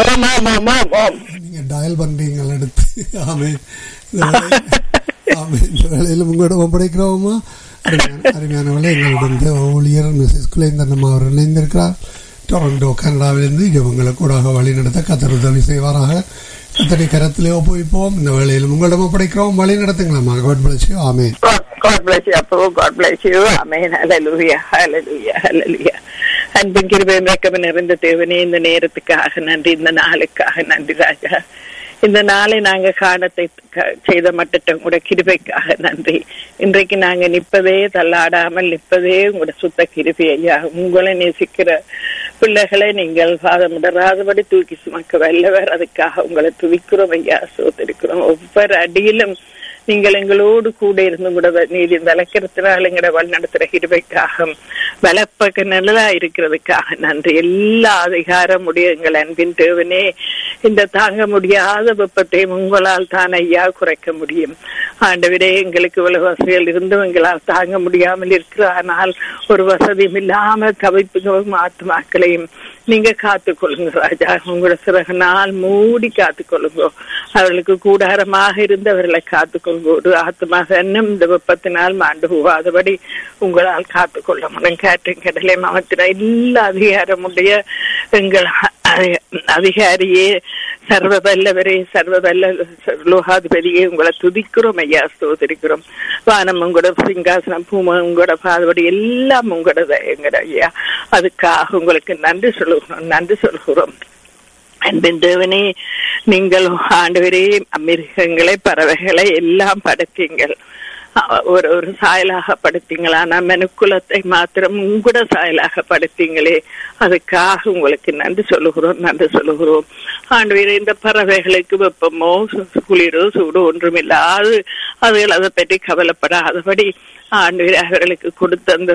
ஆமா ஆமா ஆமா ஆமாம் நீங்க டயல் பண்றீங்க எடுத்து ஆமே இந்த வேலை- ஆமே இந்த வேலையில உங்களோட ஒப்படைக்கிறோமா அருமையான அருமையானவளை எங்களுடைய ஊழியர் மிஸ்ஸஸ் குலேந்தன் அம்மா அவர் இணைந்திருக்கிறார் டொரண்டோ கனடாவிலிருந்து இவங்களை கூடாக வழி நடத்த கத்தர் உதவி செய்வாராக கத்தனை கரத்திலே ஒப்புவிப்போம் இந்த வேலையில் உங்களிடம் ஒப்படைக்கிறோம் வழி நடத்துங்களா காட் பிளஸ் யூ ஆமே God, God bless you, Apple. God bless you. Amen. Hallelujah. Hallelujah. Hallelujah. அன்பின் கிருபையும் இரக்கமும் நிறைந்த தேவனே இந்த நேரத்துக்காக நன்றி இந்த நாளுக்காக நன்றி ராஜா இந்த நாளை நாங்க காணத்தை க- செய்த மட்டத்தை உங்களோட கிருபைக்காக நன்றி இன்றைக்கு நாங்க நிற்பதே தள்ளாடாமல் நிற்பதே உங்களோட சுத்த கிருபை ஐயா உங்களை நேசிக்கிற பிள்ளைகளை நீங்கள் பாதமிடராதபடி தூக்கி சுமக்க வல்லவர் அதுக்காக உங்களை துதிக்கிறோம் ஐயா சோதரிக்கிறோம் ஒவ்வொரு அடியிலும் நீங்கள் எங்களோடு கூட இருந்து கூட நீதி விளக்கிறதுனால எங்களோட வழி நடத்துற கிருபைக்காக வளப்பக்க நல்லதா இருக்கிறதுக்காக நன்றி எல்லா அதிகாரம் உடைய எங்கள் அன்பின் தேவனே இந்த தாங்க முடியாத வெப்பத்தை உங்களால் தான் ஐயா குறைக்க முடியும் ஆண்டவரே எங்களுக்கு இவ்வளவு வசதிகள் இருந்தும் எங்களால் தாங்க முடியாமல் இருக்கிற ஆனால் ஒரு வசதியும் இல்லாம தவிப்புகளும் ஆத்மாக்களையும் நீங்க காத்துக்கொள்ளுங்க ராஜா உங்களோட சிறகனால் மூடி காத்துக்கொள்ளுங்க அவர்களுக்கு கூடாரமாக இருந்து அவர்களை காத்துக்கொள்ளுங்க ஒரு ஆத்மா இன்னும் இந்த வெப்பத்தினால் மாண்டு போகாதபடி உங்களால் காத்துக்கொள்ள முடியும் கேட்டேன் கடலை மாவத்தின எல்லா அதிகாரமுடைய எங்கள் அதி- அதிகாரியே சர்வ வல்லவரே சர்வ வல்ல லோகாதிபதியே உங்களை துதிக்கிறோம் ஐயா ஸ்தோத்திரிக்கிறோம் வானம் உங்களோட சிங்காசனம் பூமி உங்களோட பாதபடி எல்லாம் உங்களோட எங்கட ஐயா அதுக்காக உங்களுக்கு நன்றி சொல்லுகிறோம் நன்றி சொல்கிறோம் அன்பின் தேவனே நீங்கள் ஆண்டவரே மிருகங்களை பறவைகளை எல்லாம் படைத்தீங்கள் அ- ஒரு ஒரு சாயலாக படுத்தீங்களா நான் மனுக்குலத்தை மாத்திரம் உங்களோட சாயலாக படுத்தீங்களே அதுக்காக உங்களுக்கு நன்றி சொல்லுகிறோம் நன்றி சொல்லுகிறோம் ஆண்டவரே இந்த பறவைகளுக்கு வெப்பமோ சு- குளிரோ சூடு ஒன்றுமில்லாது அதுகள் அதை பற்றி கவலைப்படாதபடி ஆண்டவரே அவர்களுக்கு கொடுத்த அந்த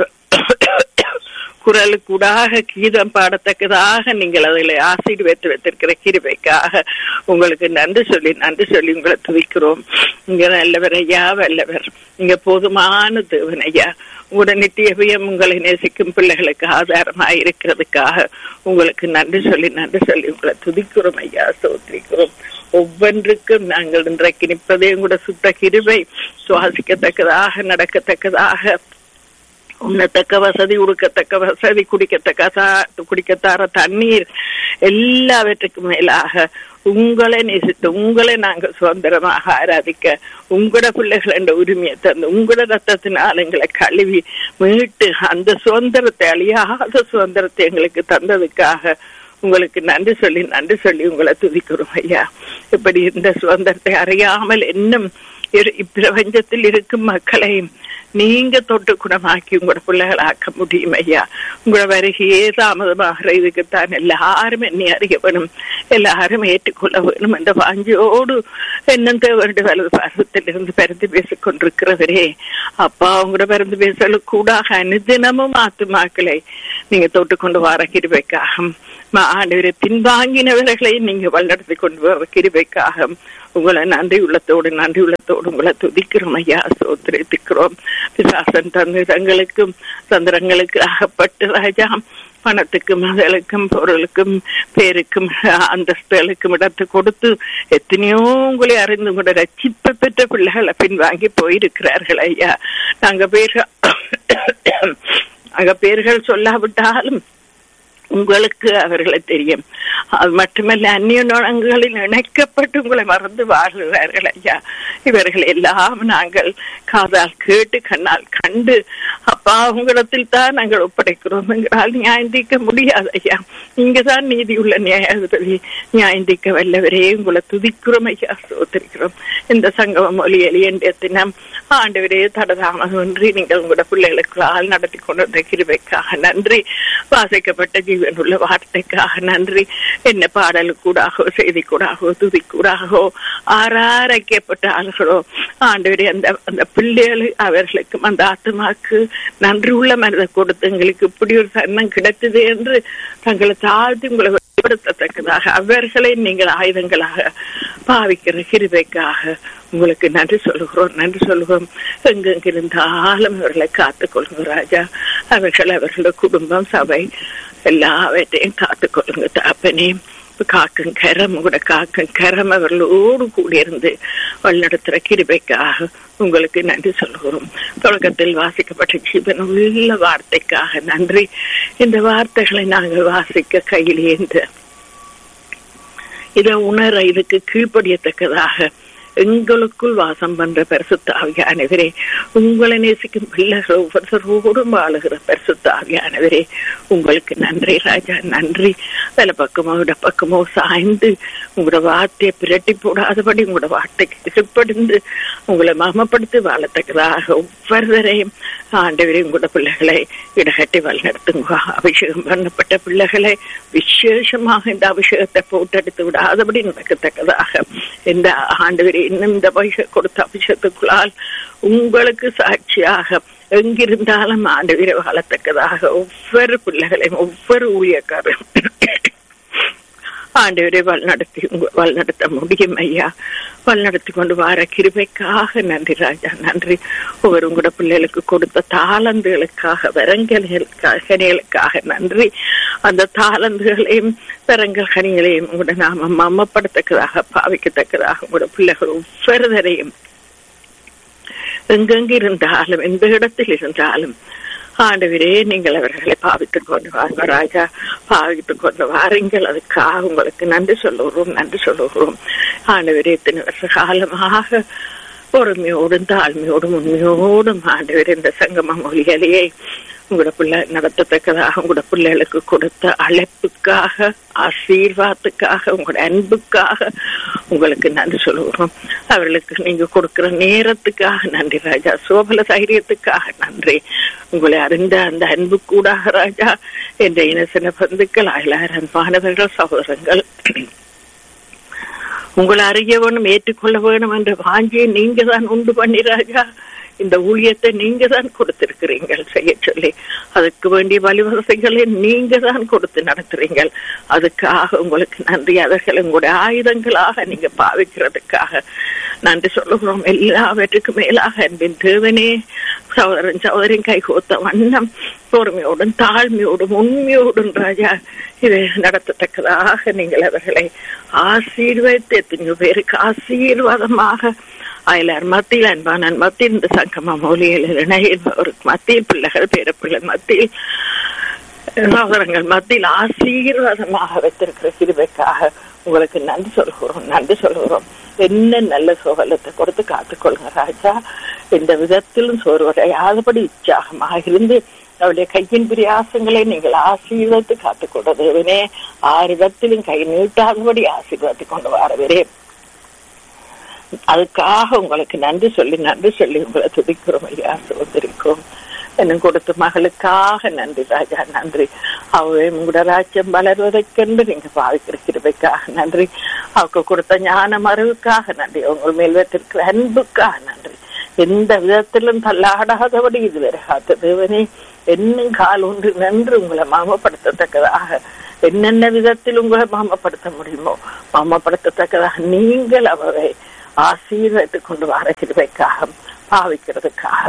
குரலுக்கூடாக கீதம் பாடத்தக்கதாக நீங்கள் அதில் ஆசீர்வதித்து வைத்திருக்கிற கிருபைக்காக உங்களுக்கு நன்றி சொல்லி நன்றி சொல்லி உங்களை துதிக்கிறோம் இங்க நல்லவர் ஐயா வல்லவர் இங்க போதுமான தேவன் ஐயா உங்களோட நித்தியபயம் உங்களை நேசிக்கும் பிள்ளைகளுக்கு ஆதாரமாக இருக்கிறதுக்காக உங்களுக்கு நன்றி சொல்லி நன்றி சொல்லி உங்களை துதிக்கிறோம் ஐயா சோத்திரிக்கிறோம் ஒவ்வொன்றுக்கும் நாங்கள் இன்றைக்கு நிற்பதே உங்களோட சுத்த கிருபை சுவாசிக்கத்தக்கதாக நடக்கத்தக்கதாக உண்ணத்தக்க வசதி உடுக்கத்தக்க வசதி குடிக்கத்தக்க தா- குடிக்கத்தார தண்ணீர் எல்லாவற்றுக்கும் மேலாக உங்களை நேசித்து உங்களை நாங்கள் சுதந்திரமாக ஆராதிக்க உங்களோட பிள்ளைகள் என்ற உரிமையை தந்து உங்களோட ரத்தத்தினால் எங்களை கழுவி மீட்டு அந்த சுதந்திரத்தை அழியாத சுதந்திரத்தை எங்களுக்கு தந்ததுக்காக உங்களுக்கு நன்றி சொல்லி நன்றி சொல்லி உங்களை துதிக்கிறோம் ஐயா இப்படி இந்த சுதந்திரத்தை அறியாமல் இன்னும் இரு- இப்பிரபஞ்சத்தில் இருக்கும் மக்களையும் நீங்க தொட்டு குணமாக்கி உங்களோட பிள்ளைகள் ஆக்க முடியும் ஐயா உங்களோட வருகையே தாமதமாகிற இதுக்குத்தான் எல்லாரும் என்னை அறிய வேணும் எல்லாரும் ஏற்றுக்கொள்ள வேணும் என்ற வாஞ்சியோடு என்னந்த வேண்டு வலது பாசத்திலிருந்து பறந்து பேசிக் கொண்டிருக்கிறவரே அப்பா உங்களோட பறந்து பேசல கூட அனுதினமும் ஆத்துமாக்களை நீங்க தொட்டு கொண்டு வர கிருபைக்காக ஆண்டவரை பின்வாங்கினவர்களை நீங்க வழிநடத்தி கொண்டு வர கிருபைக்காக உங்களை நன்றி உள்ளத்தோடு நன்றி உள்ளத்தோடு உங்களை துதிக்கிறோம் ஐயா சோத்திரிக்கிறோம் பிசாசன் தந்திரங்களுக்கும் தந்திரங்களுக்கு அகப்பட்டு ராஜா பணத்துக்கும் மகளுக்கும் பொருளுக்கும் பேருக்கும் அந்தஸ்துகளுக்கும் இடத்தை கொடுத்து எத்தனையோ உங்களை அறிந்து கூட ரட்சிப்பு பெற்ற பிள்ளைகளை பின்வாங்கி போயிருக்கிறார்கள் ஐயா நாங்க பேர்கள் அங்க பேர்கள் சொல்லாவிட்டாலும் உங்களுக்கு அவர்களை தெரியும் அது மட்டுமல்ல அந்நிய நுணங்களில் இணைக்கப்பட்டு உங்களை மறந்து வாழ்கிறார்கள் ஐயா இவர்கள் எல்லாம் நாங்கள் காதால் கேட்டு கண்ணால் கண்டு அப்பா உங்களிடத்தில் தான் நாங்கள் ஒப்படைக்கிறோம் எங்களால் நியாயந்திக்க முடியாது ஐயா நீங்க தான் நீதி உள்ள நியாயாதிபதி நியாயந்திக்க வல்லவரே உங்களை துதிக்கிறோம் ஐயா சோதரிக்கிறோம் இந்த சங்கமம் மொழி எளியண்டிய தினம் ஆண்டவரே தடதாமன்றி நீங்கள் உங்களோட பிள்ளைகளுக்கால் நடத்தி கொண்டு வந்த கிருபைக்காக நன்றி வாசிக்கப்பட்ட ஜீவன் உள்ள வார்த்தைக்காக நன்றி என்ன பாடலுக்கூடாகவோ செய்தி கூடாகவோ துதி கூடாகவோ ஆறாரைக்கப்பட்ட ஆள்களோ ஆண்டவரே அந்த அந்த பிள்ளைகள் அவர்களுக்கும் அந்த ஆத்மாக்கு நன்றி உள்ள மனதை கொடுத்து எங்களுக்கு இப்படி ஒரு சன்னம் கிடைத்தது என்று தங்களை தாழ்த்தி உங்களை வெளிப்படுத்தத்தக்கதாக அவர்களை நீங்கள் ஆயுதங்களாக பாவிக்கிற கிருபைக்காக உங்களுக்கு நன்றி சொல்லுகிறோம் நன்றி சொல்லுகிறோம் எங்கெங்கிருந்தாலும் அவர்களை காத்துக் கொள்ளுங்க ராஜா அவர்கள் அவர்களோட குடும்பம் சபை எல்லாவற்றையும் காத்துக் கொள்ளுங்க தாப்பனே காக்கும் கரம் கூட காக்கும் கரம் அவர்களோடு கூடியிருந்து வழிநடத்துற கிருபைக்காக உங்களுக்கு நன்றி சொல்கிறோம் தொடக்கத்தில் வாசிக்கப்பட்ட ஜீவன் உள்ள வார்த்தைக்காக நன்றி இந்த வார்த்தைகளை நாங்கள் வாசிக்க கையில் ஏந்த இதை உணர இதுக்கு கீழ்ப்படியத்தக்கதாக எங்களுக்குள் வாசம் பண்ற பரிசுத்த ஆவியானவரே உங்களை நேசிக்கும் பிள்ளைகள் ஒவ்வொருத்தரோடும் வாழுகிற பரிசுத்த ஆவியானவரே உங்களுக்கு நன்றி ராஜா நன்றி வேலை பக்கமோ இட பக்கமோ சாய்ந்து உங்களோட வார்த்தையை பிரட்டி போடாதபடி உங்களோட வார்த்தைக்கு கீழ்ப்படிந்து உங்களை மமப்படுத்தி வாழத்தக்கதாக ஒவ்வொருவரையும் ஆண்டவரே உங்களோட பிள்ளைகளை இடகட்டி வழிநடத்துங்க அபிஷேகம் பண்ணப்பட்ட பிள்ளைகளை விசேஷமாக இந்த அபிஷேகத்தை போட்டெடுத்து விடாதபடி நடக்கத்தக்கதாக இந்த ஆண்டவரே இன்னும் இந்த அபிஷேகம் கொடுத்த அபிஷேகத்துக்குள்ளால் உங்களுக்கு சாட்சியாக எங்கிருந்தாலும் ஆண்டவரை வாழத்தக்கதாக ஒவ்வொரு பிள்ளைகளையும் ஒவ்வொரு ஊழியக்காரரும் ஆண்டவரை வழிநடத்தி வழிநடத்த முடியும் ஐயா வழிநடத்தி கொண்டு வர கிருபைக்காக நன்றி ராஜா நன்றி ஒவ்வொரு உங்களோட பிள்ளைகளுக்கு கொடுத்த தாளந்துகளுக்காக வரங்கல்களுக்காக நன்றி அந்த தாளந்துகளையும் வரங்கல் கனிகளையும் உங்களோட நாம மம்மப்படுத்தக்கதாக பாவிக்கத்தக்கதாக உங்களோட பிள்ளைகள் ஒவ்வொருவரையும் எங்கெங்கு இருந்தாலும் எந்த இடத்தில் இருந்தாலும் ஆண்டவரே நீங்கள் அவர்களை பாவித்துக் கொண்டு வாங்க ராஜா பாவித்துக் கொண்டு வாருங்கள் அதுக்காக உங்களுக்கு நன்றி சொல்லுகிறோம் நன்றி சொல்லுகிறோம் ஆண்டவரே இத்தனை வருஷ காலமாக பொறுமையோடும் தாழ்மையோடும் உண்மையோடும் ஆண்டவர் இந்த சங்கம மொழிகளையே உங்களோட பிள்ளை நடத்தத்தக்கதாக உங்களோட பிள்ளைகளுக்கு கொடுத்த அழைப்புக்காக ஆசீர்வாதத்துக்காக உங்களோட அன்புக்காக உங்களுக்கு நன்றி சொல்லுவோம் அவர்களுக்கு நீங்க கொடுக்கிற நேரத்துக்காக நன்றி ராஜா சோபல தைரியத்துக்காக நன்றி உங்களை அறிந்த அந்த அன்பு கூடாக ராஜா என்ற இனசின பந்துக்கள் அயலார் அன்பானவர்கள் சகோதரங்கள் உங்களை அறிய வேணும் ஏற்றுக்கொள்ள வேணும் என்ற வாஞ்சியை நீங்க தான் உண்டு பண்ணி ராஜா இந்த ஊழியத்தை நீங்க தான் கொடுத்திருக்கிறீர்கள் செய்ய சொல்லி அதுக்கு வேண்டிய வழிவசைகளை நீங்க தான் கொடுத்து நடத்துறீங்கள் அதுக்காக உங்களுக்கு நன்றி அவர்கள் உங்களுடைய ஆயுதங்களாக நீங்க பாவிக்கிறதுக்காக நன்றி சொல்லுகிறோம் எல்லாவற்றுக்கும் மேலாக அன்பின் தேவனே சகோதரன் சகோதரின் கைகோத்த வண்ணம் பொறுமையோடும் தாழ்மையோடும் உண்மையோடும் ராஜா இதை நடத்தத்தக்கதாக நீங்கள் அவர்களை ஆசீர்வதித்து எத்தனையோ பேருக்கு ஆசீர்வாதமாக அயலார் மத்தியில் அன்பான மத்தியில் இந்த சங்கம மொழியில் ஒரு மத்தியில் பிள்ளைகள் பேரப்பிள்ளை மத்தியில் சகோதரங்கள் மத்தியில் ஆசீர்வாதமாக வைத்திருக்கிற கிருபைக்காக உங்களுக்கு நன்றி சொல்கிறோம் நன்றி சொல்கிறோம் என்ன நல்ல சோகலத்தை கொடுத்து காத்துக்கொள்ளுங்க ராஜா எந்த விதத்திலும் சோர்வடையாதபடி உற்சாகமாக இருந்து அவருடைய கையின் பிரியாசங்களை நீங்கள் ஆசீர்வத்து காத்துக்கொண்டதேவனே ஆறு விதத்திலும் கை நீட்டாதபடி ஆசீர்வாதி கொண்டு வரவரே அதுக்காக உங்களுக்கு நன்றி சொல்லி நன்றி சொல்லி உங்களை துடிக்கிறோம் ஐயா சோதரிக்கிறோம் என்னும் கொடுத்த மகளுக்காக நன்றி ராஜா நன்றி அவை உங்களோட ராஜ்யம் வளர்வதற்கென்று நீங்க பாவிக்கிற கிருபைக்காக நன்றி அவருக்கு கொடுத்த ஞான மறைவுக்காக நன்றி உங்கள் மேல் வைத்திருக்கிற அன்புக்காக நன்றி எந்த விதத்திலும் தள்ளாடாதபடி இதுவரை காத்த தேவனே என்னும் கால் ஒன்று நின்று உங்களை மாமப்படுத்தத்தக்கதாக என்னென்ன விதத்தில் உங்களை மாமப்படுத்த முடியுமோ மாமப்படுத்தத்தக்கதாக நீங்கள் அவரை ஆசீர்வதித்துக் கொண்டு வர கிருபைக்காக பாவிக்கிறதுக்காக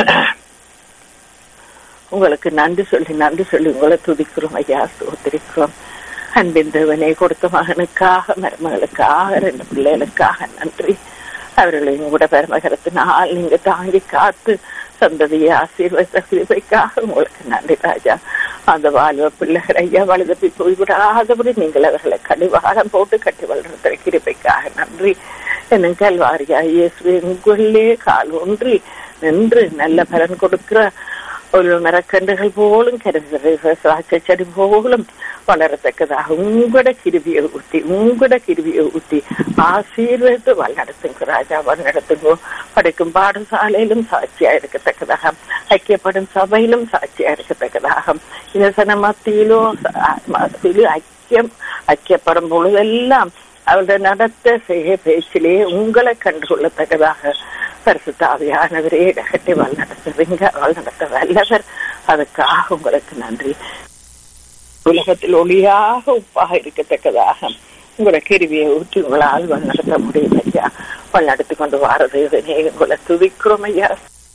உங்களுக்கு நன்றி சொல்லி நன்றி சொல்லி உங்களை துதிக்கிறோம் ஐயா சோத்திரிக்கிறோம் அன்பின் தேவனை கொடுத்த மகனுக்காக மருமகளுக்காக ரெண்டு பிள்ளைகளுக்காக நன்றி அவர்களை உங்களோட பெருமகரத்தினால் நீங்க தாங்கி காத்து சந்ததியை ஆசீர்வதித்த கிருபைக்காக உங்களுக்கு நன்றி ராஜா அந்த வாழ்வ பிள்ளைகள் ஐயா வலுதப்பி போய்விடாதபடி நீங்கள் அவர்களை கடிவாரம் போட்டு கட்டி வளர்த்த கிருபைக்காக நன்றி என்னும் கல்வாரியா இயேசு உங்களே கால் ஒன்றி நின்று நல்ல பலன் கொடுக்கிற ஒரு மரக்கன்றுகள் போலும் கருது செடி போலும் வளரத்தக்கதாக உங்களோட கிருவியை ஊட்டி உங்களோட கிருவியை ஊட்டி ஆசீர்வதித்து வழிநடத்துங்க ராஜா வழிநடத்துங்க படிக்கும் பாடசாலையிலும் சாட்சியா இருக்கத்தக்கதாக ஐக்கியப்படும் சபையிலும் சாட்சியா இருக்கத்தக்கதாக இனசன மத்தியிலும் மத்தியிலும் ஐக்கியம் ஐக்கியப்படும் பொழுதெல்லாம் அவருடைய நடத்த செய்ய பேச்சிலே உங்களை கண்டுகொள்ளத்தக்கதாக பரிசுத்தாவியானவரே இடகட்டி வழிநடத்துவீங்க வழிநடத்த வல்லவர் அதுக்காக உங்களுக்கு நன்றி உலகத்தில் ஒளியாக உப்பாக இருக்கத்தக்கதாக உங்களோட கிருவியை ஊற்றி உங்களால் வழிநடத்த முடியும் ஐயா வழிநடத்தி கொண்டு வாரது உங்களை துதிக்கிறோம் ஐயா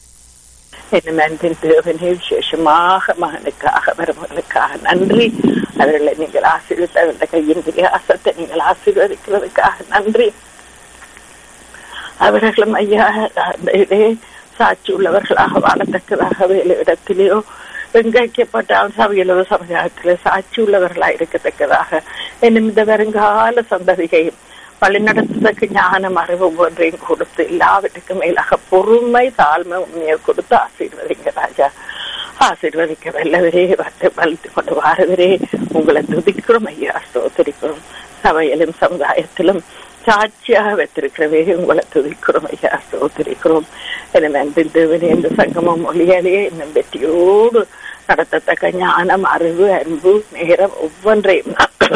என்ன அன்பின் தேவனே விசேஷமாக மகனுக்காக மருமகளுக்காக நன்றி அவர்களை நீங்கள் ஆசீர்வித்த அவருடைய கையின் பிரயாசத்தை நீங்கள் ஆசீர்வதிக்கிறதுக்காக நன்றி அவர்களும் ஐயா அந்த இதே சாட்சி உள்ளவர்களாக வாழத்தக்கதாக வேலை இடத்திலேயோ வெங்கைக்கப்பட்டால் சபையிலோ சமுதாயத்திலே சாட்சி உள்ளவர்களாக இருக்கத்தக்கதாக என்னும் இந்த வருங்கால சந்ததிகையும் வழிநடத்துவதற்கு ஞானம் அறிவு ஒன்றையும் கொடுத்து எல்லாவற்றுக்கும் மேலாக பொறுமை தாழ்மை உண்மையை கொடுத்து ஆசீர்வதிங்க ராஜா ஆசீர்வதிக்க வல்லவரே வந்து வளர்த்து கொண்டு வாரவரே உங்களை துதிக்கிறோம் ஐயா ஸ்தோத்திரிக்கிறோம் சபையிலும் சமுதாயத்திலும் சாட்சியாக வைத்திருக்கிறவே உங்களை துதிக்கிறோம் ஐயா ஸ்தோத்திரிக்கிறோம் எனவே அன்பின் தேவனே இந்த சங்கமம் மொழியாலே இன்னும் வெற்றியோடு நடத்தத்தக்க ஞானம் அறிவு அன்பு நேரம் ஒவ்வொன்றையும்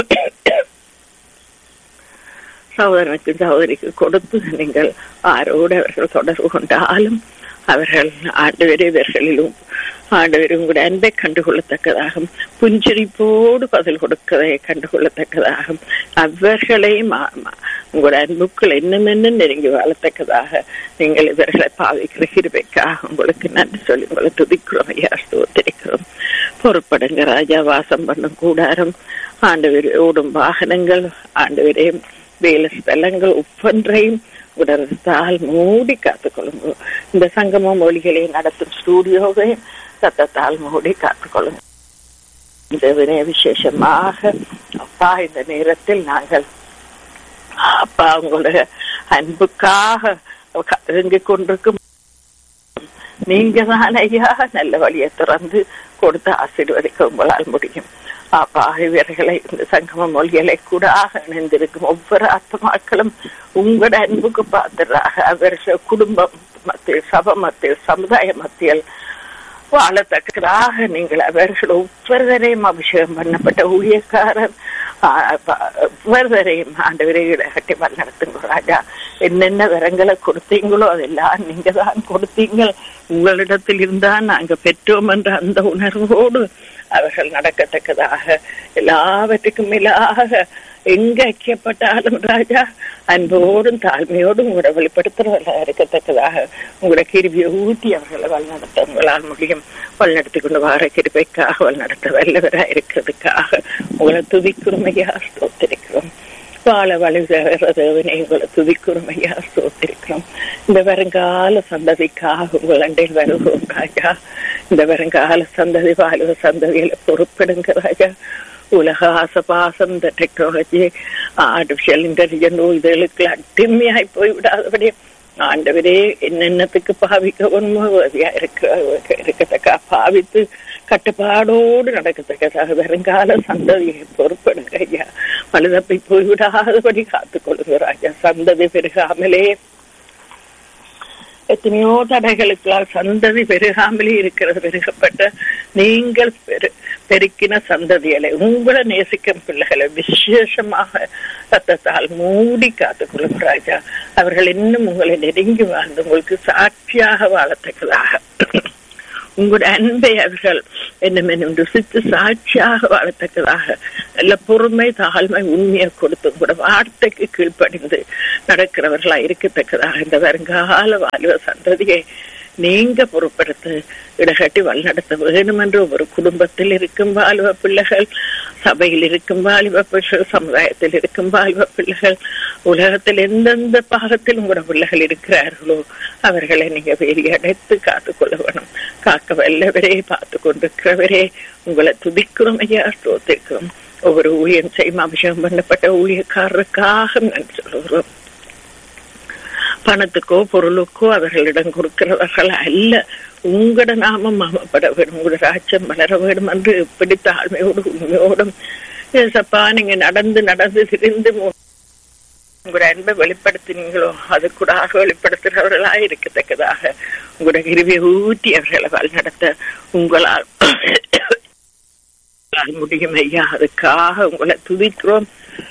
சகோதரனுக்கு சகோதரிக்கு கொடுத்து நீங்கள் ஆரோடு அவர்கள் தொடர்பு கொண்டாலும் அவர்கள் ஆண்டவரே இவர்களிலும் ஆண்டவர் உங்களுடைய அன்பை கண்டுகொள்ளத்தக்கதாகும் புஞ்சிரிப்போடு பதில் கொடுக்கதை கண்டுகொள்ளத்தக்கதாகும் அவர்களையும் உங்களுடைய அன்புக்கள் என்னும் என்ன நெருங்கி வாழத்தக்கதாக நீங்கள் இவர்களை பாவிக்கிற கிருபைக்காக உங்களுக்கு நன்றி சொல்லி உங்களை துதிக்கிறோம் ஐயா ஸ்தோத்திரிக்கிறோம் பொறுப்படுங்க ராஜா வாசம் பண்ணும் கூடாரம் ஆண்டவர் ஓடும் வாகனங்கள் ஆண்டவரே வேலை ஸ்தலங்கள் ஒவ்வொன்றையும் உடற்றால் மூடி காத்துக்கொள்ளுங்க இந்த சங்கம மொழிகளை நடத்தும் ஸ்டூடியோவை சத்தத்தால் மூடி காத்துக்கொள்ளுங்க இந்த விசேஷமாக அப்பா இந்த நேரத்தில் நாங்கள் அப்பா உங்களுடைய அன்புக்காக இறங்கிக் கொண்டிருக்கும் நீங்க தான் ஐயா நல்ல வழியை திறந்து கொடுத்து ஆசீர்வதிக்க உங்களால் முடியும் அப்பா இவர்களை இந்த சங்கம மொழிகளை கூட இணைந்திருக்கும் ஒவ்வொரு ஆத்மாக்களும் உங்களோட அன்புக்கு பாத்திராக அவர்கள் குடும்பம் மத்தியில் சபை மத்தியில் சமுதாய மத்தியில் வாழத்தக்கதாக நீங்கள் அவர்கள் ஒவ்வொருவரையும் அபிஷேகம் பண்ணப்பட்ட ஊழியக்காரர் ஒவ்வொருவரையும் ஆண்டவரை இடகட்டி வழிநடத்துங்க ராஜா என்னென்ன வரங்களை கொடுத்தீங்களோ அதெல்லாம் நீங்க தான் கொடுத்தீங்க உங்களிடத்தில் இருந்தா நாங்க பெற்றோம் என்ற அந்த உணர்வோடு அவர்கள் நடக்கத்தக்கதாக எல்லாவற்றுக்கும் மேலாக எங்க ஐக்கியப்பட்டாலும் ராஜா அன்போடும் தாழ்மையோடும் உங்களை வெளிப்படுத்துறவர்களா இருக்கத்தக்கதாக உங்களோட கிருபியை ஊட்டி அவர்களை வழிநடத்த உங்களால் முடியும் வழிநடத்தி கொண்டு வார கிருபைக்காக வழிநடத்த வல்லவரா இருக்கிறதுக்காக உங்களை துதிக்கிறோம் ஐயா ஸ்தோத்திரிக்கிறோம் வாழ வழிவரதேவனை உங்களை துதிக்கிறோம் ஐயா ஸ்தோத்திரிக்கிறோம் இந்த வருங்கால சந்ததிக்காக உங்கள் அண்டையில் வருகிறோம் ராஜா இந்த வருங்கால சந்ததி வாழுவ சந்ததியில பொறுப்படுங்க ராஜா உலக ஆசபாசம் இந்த டெக்னாலஜி ஆர்டிபிஷியல் இன்டெலிஜென்ட் இதுகளுக்கு அடிமையாய் போய்விடாதபடி ஆண்டவரே என்னென்னத்துக்கு பாவிக்கணுமோ இருக்க இருக்கத்தக்க பாவித்து கட்டுப்பாடோடு நடக்கத்தக்கதாக வருங்கால சந்ததியை பொறுப்படுங்க ஐயா மனிதப்பை போய்விடாதபடி காத்துக்கொள்ளுங்க ராஜா சந்ததி பெருகாமலே எத்தனையோ தடைகளுக்கெல்லாம் சந்ததி பெருகாமலே இருக்கிறது பெருகப்பட்ட நீங்கள் பெரு பெருக்கின சந்ததிகளை உங்களை நேசிக்கும் பிள்ளைகளை விசேஷமாக சத்தத்தால் மூடி காத்துக்கொள்ளும் ராஜா அவர்கள் இன்னும் உங்களை நெருங்கி வாழ்ந்து உங்களுக்கு சாட்சியாக வாழத்தக்கதாக உங்களுடைய அன்பை அவர்கள் என்னமென்னும் ருசித்து சாட்சியாக வாழத்தக்கதாக நல்ல பொறுமை தாழ்மை உண்மையை கொடுத்து உங்களோட வார்த்தைக்கு கீழ்ப்படிந்து நடக்கிறவர்களா இருக்கத்தக்கதாக இந்த வருங்கால வாழ்வ சந்ததியை நீங்க பொறுப்படுத்த இடகட்டி வழிநடத்த வேணும் என்று ஒரு குடும்பத்தில் இருக்கும் வாலிப பிள்ளைகள் சபையில் இருக்கும் வாலிப பிள்ளைகள் சமுதாயத்தில் இருக்கும் வாலிப பிள்ளைகள் உலகத்தில் எந்தெந்த பாகத்தில் உங்களோட பிள்ளைகள் இருக்கிறார்களோ அவர்களை நீங்க வேலி அடைத்து காத்துக்கொள்ள வேணும் காக்க வல்லவரே பார்த்து கொண்டிருக்கிறவரே உங்களை துதிக்கிறோம் ஐயா ஸ்தோத்திருக்கிறோம் ஒவ்வொரு ஊழியம் செய்யும் அபிஷேகம் பண்ணப்பட்ட ஊழியக்காரருக்காக நன்றி சொல்லுகிறோம் பணத்துக்கோ பொருளுக்கோ அவர்களிடம் கொடுக்கிறவர்கள் அல்ல உங்களோட நாமம் மாமப்பட வேண்டும் உங்களோட ராஜ்யம் வளர வேண்டும் என்று எப்படி தாழ்மையோடு உண்மையோடும் சப்பா நீங்க நடந்து நடந்து திரிந்து உங்களோட அன்பை வெளிப்படுத்தினீங்களோ அது கூட வெளிப்படுத்துகிறவர்களா இருக்கத்தக்கதாக உங்களோட கிருவியை ஊட்டி அவர்களை வழிநடத்த உங்களால் முடியும் ஐயா அதுக்காக உங்களை துதிக்கிறோம்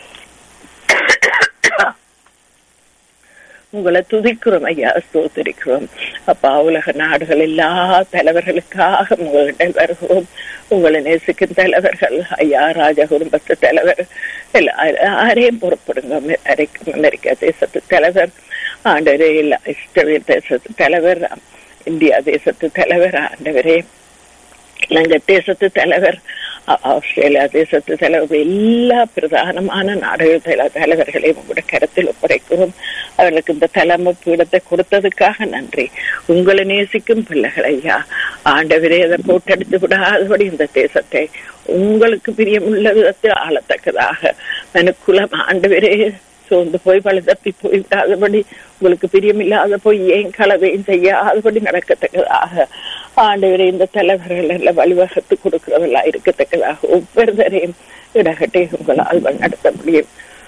உங்களை துதிக்கிறோம் ஐயா ஸ்தோத்திரிக்கிறோம் அப்பா உலக நாடுகள் எல்லா தலைவர்களுக்காக உங்களிடம் வருகிறோம் உங்களை நேசிக்கும் தலைவர்கள் ஐயா ராஜா குடும்பத்து தலைவர் யாரையும் பொறுப்படுங்க அமெரிக்கா தேசத்து தலைவர் ஆண்டவரே இஸ்ரேல் தேசத்து தலைவர் இந்தியா தேசத்து தலைவர் ஆண்டவரே இலங்கை தேசத்து தலைவர் ஆ- ஆஸ்திரேலியா தேசத்து தலைவர் எல்லா பிரதானமான நாடுகள் தல- தலைவர்களையும் உங்களுடைய கருத்தில் ஒப்படைக்கிறோம் அவர்களுக்கு இந்த தலைமை பீடத்தை கொடுத்ததுக்காக நன்றி உங்களை நேசிக்கும் பிள்ளைகள் ஐயா ஆண்டவரே அதை போட்டெடுத்து விடாதபடி இந்த தேசத்தை உங்களுக்கு பிரியமுள்ள விதத்தில் ஆளத்தக்கதாக மனுக்குலம் ஆண்டவரே சோர்ந்து போய் பல தப்பி போய் விடாதபடி உங்களுக்கு பிரியமில்லாத போய் ஏன் கலவையும் செய்யாதபடி நடக்கத்தக்கதாக ஆண்டவரே இந்த தலைவர்கள் எல்லாம் வழிவகுத்து கொடுக்கிறவர்களா இருக்கத்தக்கதாக ஒவ்வொருவரையும் இடகட்டை உங்களால் நடத்த முடியும்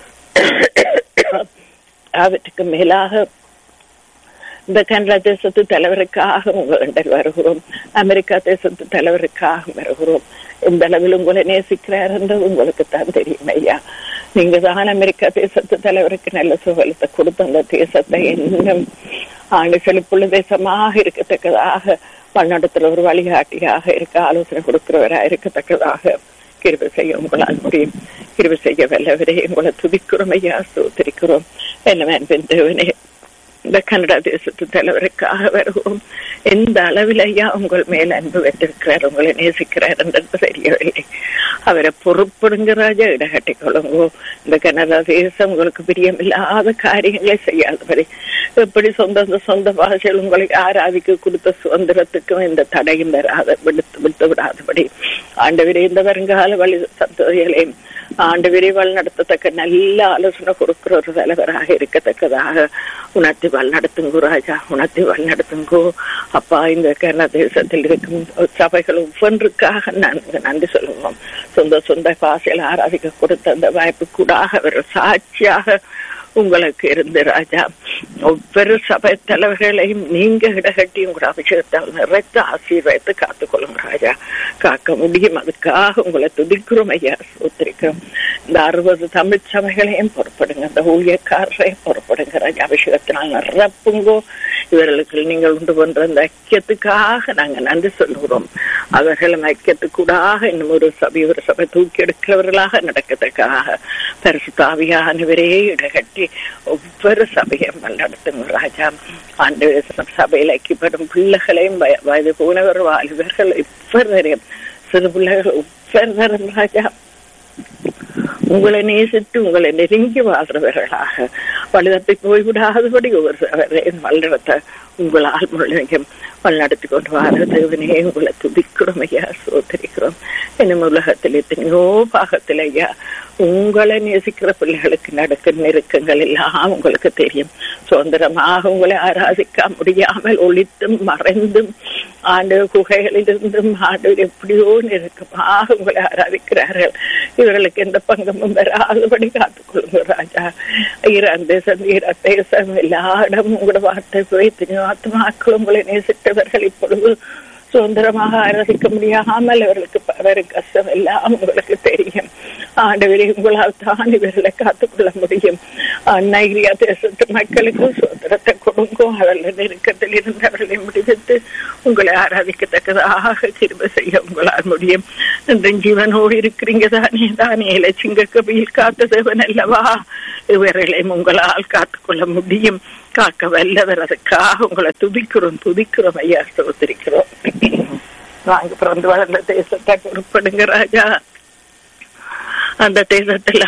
அவற்றுக்கு மேலாக இந்த கனடா தேசத்து தலைவருக்காக உங்களிடம் வருகிறோம் அமெரிக்கா தேசத்து தலைவருக்காக வருகிறோம் எந்த அளவில் உங்களை நேசிக்கிறார் என்றது உங்களுக்கு தான் தெரியும் ஐயா நீங்க தான் அமெரிக்கா தேசத்து தலைவருக்கு நல்ல சுகலத்தை கொடுத்த அந்த தேசத்தை இன்னும் ஆண்டு செழிப்புள்ள தேசமாக இருக்கத்தக்கதாக பன்னடத்துல ஒரு வழிகாட்டியாக இருக்க ஆலோசனை கொடுக்கிறவராக இருக்கத்தக்கதாக கிருபை செய்ய உங்களால் முடியும் கிருபை செய்ய வல்லவரே உங்களை துதிக்கிறோம் ஐயா சோதரிக்கிறோம் என்ன தேவனே இந்த கனடா தேசத்து தலைவருக்காக வருவோம் எந்த அளவில் ஐயா உங்கள் மேல் அன்பு வைத்திருக்கிறார் உங்களை நேசிக்கிறார் என்றது தெரியவில்லை அவரை பொறுப்படுங்க ராஜா இடகட்டி கொள்ளுங்கோ இந்த கனடா தேசம் உங்களுக்கு பிரியமில்லாத காரியங்களை செய்யாதபடி எப்படி சொந்த சொந்த பாஷையில் உங்களை ஆராதிக்க கொடுத்த சுதந்திரத்துக்கும் இந்த தடையும் வராத விடுத்து விட்டு விடாதபடி ஆண்டவரே இந்த வருங்கால வழி சந்ததிகளையும் ஆண்டு விரைவால் நடத்தத்தக்க நல்ல ஆலோசனை கொடுக்கிற ஒரு தலைவராக இருக்கத்தக்கதாக உணர்த்தி வழி நடத்துங்கோ ராஜா உணர்த்தி வழி நடத்துங்கோ அப்பா இந்த கேரள தேசத்தில் இருக்கும் சபைகள் ஒவ்வொன்றுக்காக நாங்கள் நன்றி சொல்லுவோம் சொந்த சொந்த பாசையில் ஆராதிக்க கொடுத்த அந்த வாய்ப்பு கூடாக அவர் சாட்சியாக உங்களுக்கு இருந்து ராஜா ஒவ்வொரு சபை தலைவர்களையும் நீங்க இடகட்டி உங்களோட அபிஷேகத்தால் நிறைத்து ஆசீர்வதித்து காத்துக்கொள்ளுங்க ராஜா காக்க முடியும் அதுக்காக உங்களை துதிக்கிறோம் ஐயா சோத்திரிக்கிறோம் இந்த அறுபது தமிழ் சபைகளையும் பொறுப்படுங்க இந்த ஊழியக்காரரையும் பொறுப்படுங்க ராஜா அபிஷேகத்தினால் நிரப்புங்கோ இவர்களுக்கு நீங்கள் உண்டு பண்ற அந்த ஐக்கியத்துக்காக நாங்க நன்றி சொல்லுகிறோம் அவர்களும் ஐக்கியத்துக்கூடாக இன்னும் ஒரு சபை ஒரு சபை தூக்கி எடுக்கிறவர்களாக நடக்கத்தக்காக பரிசுத்தாவியானவரே இடகட்டி ஒவ்வொரு சபையும் நடத்துங்க ராஜா ஆண்டு சபையில் ஐக்கியப்படும் பிள்ளைகளையும் வய- வயது போனவர் வாலிபர்கள் ஒவ்வொருவரையும் சிறு பிள்ளைகள் ஒவ்வொருவரும் ராஜா உங்களை நேசித்து உங்களை நெருங்கி வாழ்றவர்களாக வழிதப்பி போய்விடாதபடி ஒவ்வொரு வழிநடத்த உங்களால் முழுமையும் வழிநடத்தி கொண்டு வர தேவனே உங்களை துதிக்கிறோம் ஐயா சோதரிக்கிறோம் இன்னும் உலகத்தில் எத்தனையோ பாகத்தில் ஐயா உங்களை நேசிக்கிற பிள்ளைகளுக்கு நடக்கும் நெருக்கங்கள் எல்லாம் உங்களுக்கு தெரியும் சுதந்திரமாக உங்களை ஆராதிக்க முடியாமல் ஒளித்தும் மறைந்தும் ஆண்டு குகைகளிலிருந்தும் ஆண்டு எப்படியோ நெருக்கமாக உங்களை ஆராதிக்கிறார்கள் இவர்களுக்கு எந்த பங்கமும் வராதபடி காத்துக்கொள்ளுங்க ராஜா ஈரான் தேசம் ஈரான் தேசம் எல்லா இடமும் உங்களோட வார்த்தை வைத்து ஆத்மாக்கள் உங்களை நேசித்தவர்கள் இப்பொழுது சுதந்திரமாக ஆராதிக்க முடியாமல் இவர்களுக்கு வரும் கஷ்டம் எல்லாம் உங்களுக்கு தெரியும் ஆண்டவரே உங்களால் தான் இவர்களை காத்துக்கொள்ள முடியும் நைகிரியா தேசத்து மக்களுக்கு சுதந்திரத்தை கொடுங்கோ அவர்கள் நெருக்கத்தில் இருந்து அவர்களை முடிவித்து உங்களை ஆராதிக்கத்தக்கதாக கிருப செய்ய உங்களால் முடியும் இந்த ஜீவனோடு இருக்கிறீங்க தானே தானே சிங்க கபியில் காத்த தேவன் அல்லவா இவர்களையும் உங்களால் காத்துக்கொள்ள முடியும் காக்க வல்லவர் அதுக்காக உங்களை துதிக்கிறோம் துதிக்கிறோம் ஐயா சோதரிக்கிறோம் நாங்க பிறந்து வளர்ந்த தேசத்தை பொறுப்படுங்க ராஜா அந்த தேசத்தில்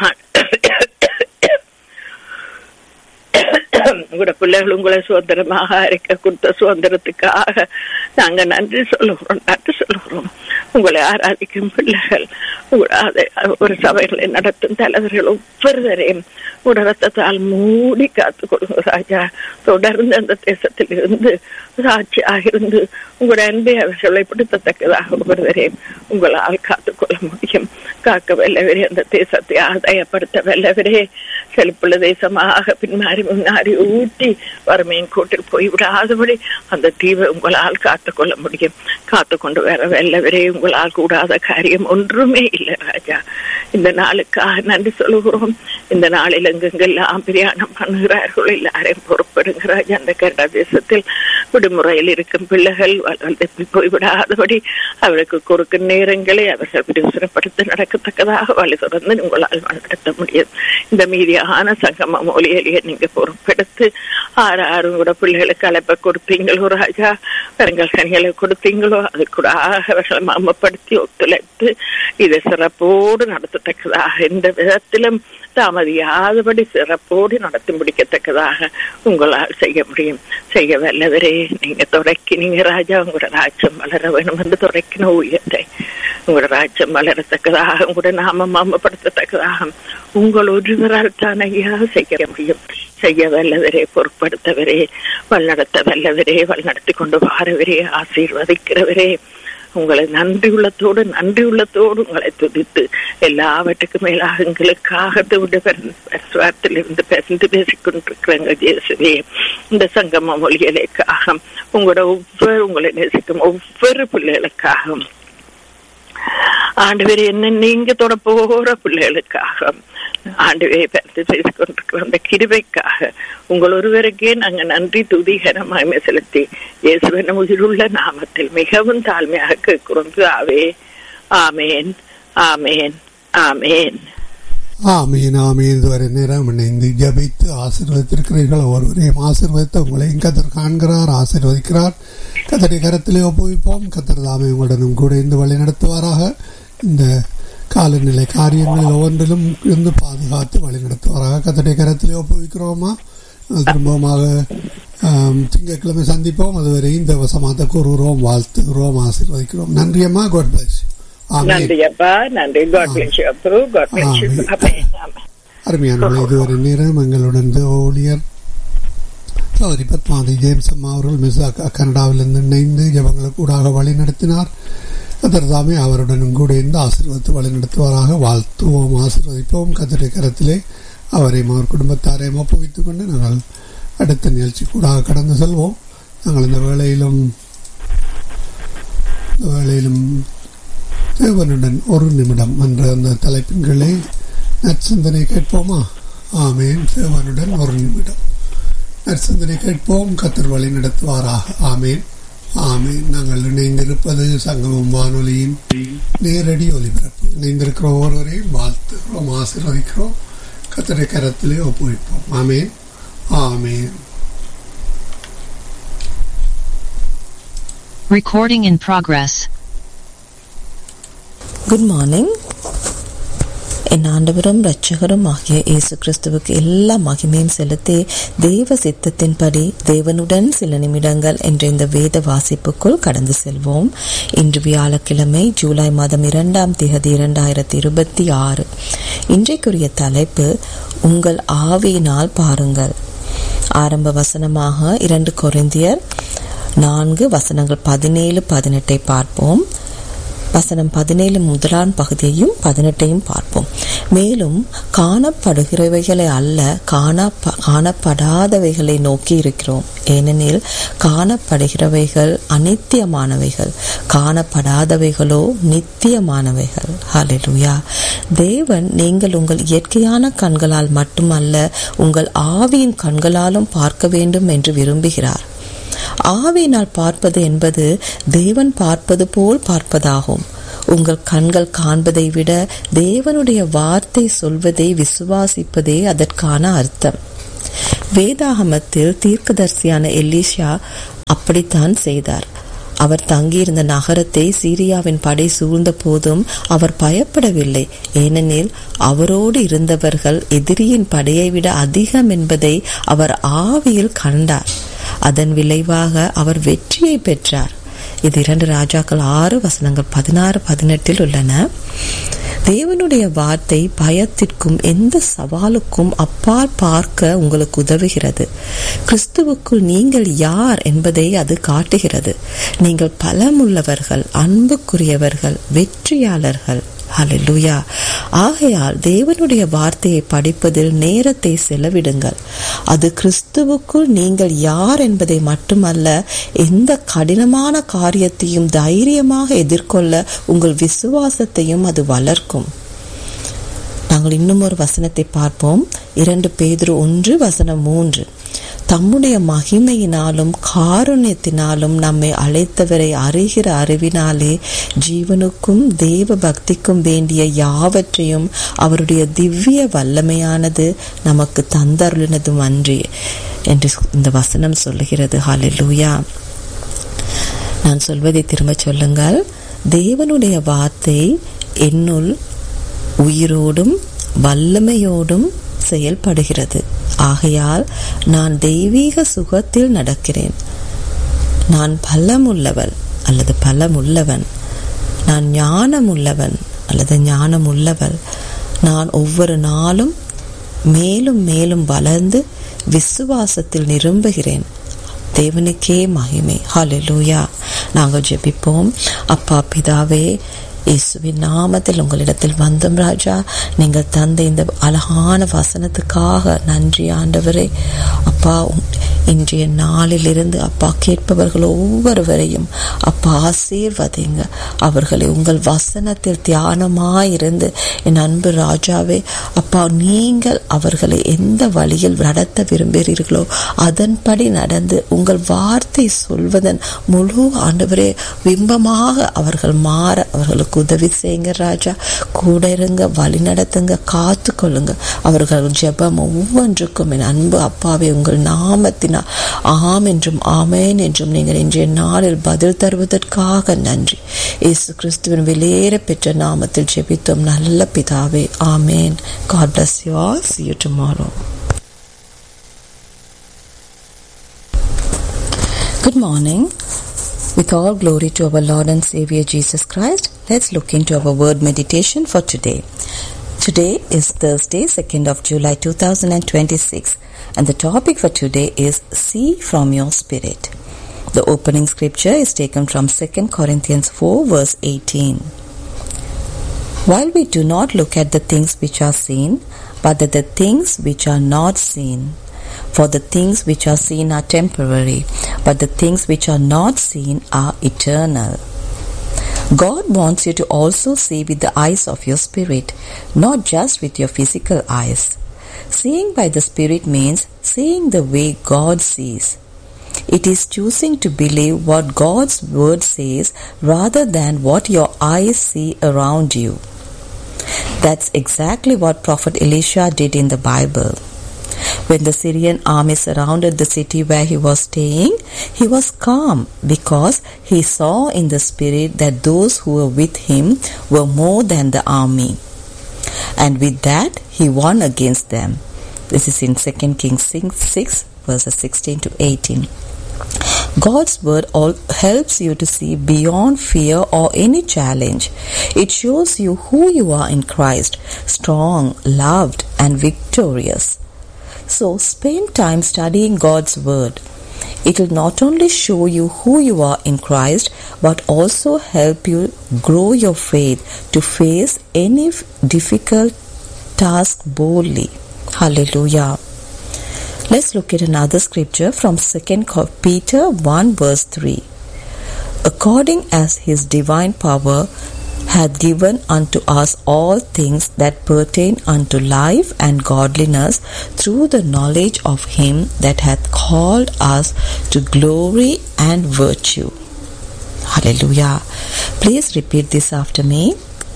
உங்களோட பிள்ளைகள் உங்களை சுதந்திரமாக இருக்க கொடுத்த சுதந்திரத்துக்காக நாங்க நன்றி சொல்லுகிறோம் நன்றி சொல்லுகிறோம் உங்களை ஆராதிக்கும் பிள்ளைகள் ஒரு சபைகளை நடத்தும் தலைவர்கள் ஒவ்வொருவரையும் உடலத்தால் மூடி காத்துக் கொள்ளுங்க ராஜா தொடர்ந்து அந்த தேசத்தில் இருந்து சாட்சியாக இருந்து உங்களோட அன்பை அவர்களை பிடித்தத்தக்கதாக ஒவ்வொருவரையும் உங்களால் காத்துக்கொள்ள முடியும் காக்க வல்லவரே அந்த தேசத்தை ஆதாயப்படுத்த வல்லவரே செழிப்புள்ள தேசமாக பின்மாறி முன்னாடி ஊட்டி வறுமையின் கோட்டில் போய்விடாதபடி அந்த தீவை உங்களால் காத்துக்கொள்ள முடியும் காத்துக்கொண்டு வர வல்லவரே உங்களால் கூடாத காரியம் ஒன்றுமே இல்லை ராஜா இந்த நாளுக்காக நன்றி சொல்லுகிறோம் இந்த நாளில் எங்கெங்கெல்லாம் பிரயாணம் பண்ணுகிறார்கள் எல்லாரையும் பொறுப்படுங்க ராஜா அந்த கனடா தேசத்தில் விடுமுறையில் இருக்கும் பிள்ளைகள் போய்விடாதபடி அவருக்கு கொடுக்கும் நேரங்களை அவர்கள் பிரசுரப்படுத்த நடக்கத்தக்கதாக வழி தொடர்ந்து உங்களால் நடத்த முடியும் இந்த மீதியான சங்கம மொழியிலேயே நீங்க பொறுப்பெடுத்து ஆறு ஆறு கூட பிள்ளைகளுக்கு அழைப்ப கொடுத்தீங்களோ ராஜா பெருங்கல் கனிகளை கொடுத்தீங்களோ அது கூட அவர்களை மாமப்படுத்தி ஒத்துழைத்து இதை சிறப்போடு நடத்தத்தக்கதாக எந்த விதத்திலும் தாமதியாதபடி சிறப்போடு நடத்தி முடிக்கத்தக்கதாக உங்களால் செய்ய முடியும் செய்ய வல்லவரே நீங்க துறைக்கி நீங்க ராஜா உங்களோட ராஜ்யம் வளர வேணும் என்று துறைக்கின ஊழியத்தை உங்களோட ராஜ்யம் வளரத்தக்கதாக உங்களோட நாம மாமப்படுத்தத்தக்கதாக உங்கள் ஒருவரால் தான் ஐயா செய்ய முடியும் செய்ய வல்லவரே பொருட்படுத்தவரே வழிநடத்த வல்லவரே வழிநடத்தி கொண்டு வாரவரே ஆசீர்வதிக்கிறவரே உங்களை நன்றி உள்ளத்தோடு நன்றி உள்ளத்தோடு உங்களை துதித்து எல்லாவற்றுக்கும் மேலாக எங்களுக்காக இருந்து பேசிட்டு பேசிக் கொண்டிருக்கிறாங்க ஜேசுவே இந்த சங்கம மொழிகளுக்காக உங்களோட ஒவ்வொரு உங்களை நேசிக்கும் ஒவ்வொரு பிள்ளைகளுக்காக ஆண்டு என்ன நீங்க தொட போற பிள்ளைகளுக்காக ஆண்டுவே பார்த்து பேசிக் கொண்டிருக்கிற அந்த கிருபைக்காக உங்கள் ஒருவருக்கே நாங்க நன்றி துதிகரமாய்மை செலுத்தி இயேசுவன உயிருள்ள நாமத்தில் மிகவும் தாழ்மையாக கேட்கிறோம் ஆவே ஆமேன் ஆமேன் ஆமேன் ஆமீன் ஆமீன் இதுவரை நேரம் இணைந்து ஜபித்து ஆசீர்வதித்திருக்கிறீர்கள் ஒருவரையும் ஆசீர்வதித்து உங்களையும் கத்தர் காண்கிறார் ஆசீர்வதிக்கிறார் கத்தரை கரத்திலே ஒப்புவிப்போம் கத்தர் தாமே உங்களுடனும் கூட இருந்து வழி நடத்துவாராக இந்த காலநிலை காரியங்களில் ஒவ்வொன்றிலும் இருந்து பாதுகாத்து வழி நடத்துவாராக கத்தரை கரத்திலே ஒப்புவிக்கிறோமா திரும்பமாக திங்கட்கிழமை சந்திப்போம் அதுவரை இந்த வசமாத்த கூறுகிறோம் வாழ்த்துகிறோம் ஆசீர்வதிக்கிறோம் நன்றியம்மா காட் பிளஸ் நன்றி அப்பா நன்றி காட் பிளஸ் யூ அப்ரூ காட் பிளஸ் யூ அருமையான இதுவரை நேரம் எங்களுடன் ஊழியர் சௌரி பத்மாதி ஜேம்ஸ் அம்மா அவர்கள் மிஸ் கனடாவிலிருந்து இணைந்து ஜபங்களுக்கு கூடாக வழி நடத்தினார் கத்தர்தாமே அவருடனும் கூட இருந்து ஆசீர்வத்து வழி நடத்துவாராக வாழ்த்துவோம் ஆசீர்வதிப்போம் கத்தரை கரத்திலே அவரையும் அவர் குடும்பத்தாரையும் ஒப்புவித்துக் கொண்டு நாங்கள் அடுத்த நிகழ்ச்சி கூடாக கடந்து செல்வோம் நாங்கள் இந்த வேளையிலும் இந்த வேளையிலும் தேவனுடன் ஒரு நிமிடம் என்ற அந்த தலைப்பின் கீழே நற்சிந்தனை கேட்போமா ஆமேன் தேவனுடன் ஒரு நிமிடம் நற்சிந்தனை கேட்போம் கத்தர் வழி நடத்துவாராக ஆமேன் ஆமேன் நாங்கள் இணைந்திருப்பது சங்கமம் வானொலியின் நேரடி ஒலிபரப்பு இணைந்திருக்கிற ஒருவரையும் வாழ்த்துகிறோம் ஆசீர்வதிக்கிறோம் கத்தரை கரத்திலே ஒப்புவிப்போம் ஆமேன் ஆமேன் Recording in progress. Good morning என் ஆண்டவரும் இரட்சகரும் ஆகிய இயேசு கிறிஸ்துவுக்கு எல்லா மகிமையும் செலுத்தி தேவ சித்தத்தின்படி தேவனுடன் சில நிமிடங்கள் என்ற இந்த வேத வாசிப்புக்குள் கடந்து செல்வோம் இன்று வியாழக்கிழமை ஜூலை மாதம் இரண்டாம் தேதி இரண்டாயிரத்தி இருபத்தி ஆறு இன்றைக்குரிய தலைப்பு உங்கள் ஆவியினால் பாருங்கள் ஆரம்ப வசனமாக இரண்டு கொரிந்தியர் நான்கு வசனங்கள் பதினேழு பதினெட்டை பார்ப்போம் வசனம் பதினேழு முதலாம் பகுதியையும் பதினெட்டையும் பார்ப்போம் மேலும் காணப்படுகிறவைகளை அல்ல காண காணப்படாதவைகளை நோக்கி இருக்கிறோம் ஏனெனில் காணப்படுகிறவைகள் அனித்தியமானவைகள் காணப்படாதவைகளோ நித்தியமானவைகள் ஹalleluya தேவன் நீங்கள் உங்கள் இயற்கையான கண்களால் மட்டுமல்ல உங்கள் ஆவியின் கண்களாலும் பார்க்க வேண்டும் என்று விரும்புகிறார் ஆவியினால் பார்ப்பது என்பது தேவன் பார்ப்பது போல் பார்ப்பதாகும் உங்கள் கண்கள் காண்பதை விட தேவனுடைய வார்த்தை சொல்வதை விசுவாசிப்பதே அதற்கான அர்த்தம் வேதாகமத்தில் தீர்க்கதரிசியான எலிஷா அப்படித்தான் செய்தார் அவர் தங்கியிருந்த நகரத்தை சீரியாவின் படை சூழ்ந்த போதும் அவர் பயப்படவில்லை ஏனெனில் அவரோடு இருந்தவர்கள் எதிரியின் படையை விட அதிகம் என்பதை அவர் ஆவியில் கண்டார் அதன் விளைவாக அவர் வெற்றியை பெற்றார் இது இரண்டு ராஜாக்கள் ஆறு வசனங்கள் பதினாறு பதினெட்டில் உள்ளன தேவனுடைய வார்த்தை பயத்திற்கும் எந்த சவாலுக்கும் அப்பால் பார்க்க உங்களுக்கு உதவுகிறது கிறிஸ்துவுக்குள் நீங்கள் யார் என்பதை அது காட்டுகிறது நீங்கள் பலமுள்ளவர்கள் அன்புக்குரியவர்கள் வெற்றியாளர்கள் ஹalleluya ஆகையால் தேவனுடைய வார்த்தையை படிப்பதில் நேரத்தை செலவிடுங்கள் அது கிறிஸ்துவுக்குள் நீங்கள் யார் என்பதை மட்டுமல்ல எந்த கடினமான காரியத்தையும் தைரியமாக எதிர்கொள்ள உங்கள் விசுவாசத்தையும் அது வளர்க்கும் நாங்கள் இன்னும் ஒரு வசனத்தை பார்ப்போம் இரண்டு பேதுரு ஒன்று வசனம் மூன்று தம்முடைய மகிமையினாலும் காருண்யத்தினாலும் நம்மை அழைத்தவரை அறிகிற அறிவினாலே ஜீவனுக்கும் தேவ பக்திக்கும் வேண்டிய யாவற்றையும் அவருடைய திவ்ய வல்லமையானது நமக்கு தந்தருளினதும் அன்றி என்று இந்த வசனம் சொல்லுகிறது ஹalleluya நான் சொல்வதை திரும்ப சொல்லுங்கள் தேவனுடைய வார்த்தை என்னுள் உயிரோடும் வல்லமையோடும் செயல்படுகிறது ஆகையால் நான் தெய்வீக சுகத்தில் நடக்கிறேன் நான் பலமுள்ளவள் அல்லது பலமுள்ளவன் நான் ஞானமுள்ளவன் அல்லது ஞானமுள்ளவள் நான் ஒவ்வொரு நாளும் மேலும் மேலும் வளர்ந்து விசுவாசத்தில் நிரம்புகிறேன் தேவனுக்கே மகிமை ஹalleluya நாங்கள் ஜெபிப்போம் அப்பா பிதாவே இயேசுவின் நாமத்தில் உங்களிடத்தில் வந்தோம் ராஜா நீங்கள் தந்த இந்த அழகான வசனத்துக்காக நன்றி ஆண்டவரே அப்பா இன்றைய நாளிலிருந்து அப்பா கேட்பவர்கள் ஒவ்வொருவரையும் அப்பா ஆசீர்வதிங்க அவர்களை உங்கள் வசனத்தில் தியானமாயிருந்து என் அன்பு ராஜாவே அப்பா நீங்கள் அவர்களை எந்த வழியில் நடத்த விரும்புகிறீர்களோ அதன்படி நடந்து உங்கள் வார்த்தை சொல்வதன் முழு ஆண்டவரே பிம்பமாக அவர்கள் மாற அவர்களுக்கு உதவி செய்யுங்க ராஜா கூட இருங்க வழி நடத்துங்க காத்து கொள்ளுங்க அவர்கள் ஜெபம் ஒவ்வொன்றுக்கும் என் அன்பு அப்பாவே உங்கள் நாமத்தினால் ஆம் என்றும் ஆமேன் என்றும் நீங்கள் இன்றைய நாளில் பதில் தருவதற்காக நன்றி இயேசு கிறிஸ்துவின் வெளியேற பெற்ற நாமத்தில் ஜெபித்தோம் நல்ல பிதாவே ஆமேன் God bless you all see you tomorrow Good morning. With all glory to our Lord and Savior Jesus Christ, let's look into our word meditation for today. Today is Thursday, 2nd of July 2026, and the topic for today is See from Your Spirit. The opening scripture is taken from 2 Corinthians 4, verse 18. While we do not look at the things which are seen, but at the things which are not seen. For the things which are seen are temporary, but the things which are not seen are eternal. God wants you to also see with the eyes of your spirit, not just with your physical eyes. Seeing by the Spirit means seeing the way God sees. It is choosing to believe what God's Word says rather than what your eyes see around you. That's exactly what Prophet Elisha did in the Bible. When the Syrian army surrounded the city where he was staying, he was calm because he saw in the Spirit that those who were with him were more than the army. And with that, he won against them. This is in 2 Kings 6, 6 verses 16 to 18. God's word all helps you to see beyond fear or any challenge. It shows you who you are in Christ, strong, loved, and victorious. So spend time studying God's word. It will not only show you who you are in Christ, but also help you grow your faith to face any difficult task boldly. Hallelujah. Let's look at another scripture from 2 Peter 1 verse 3. According as his divine power hath given unto us all things that pertain unto life and godliness through the knowledge of him that hath called us to glory and virtue. Hallelujah. Please repeat this after me.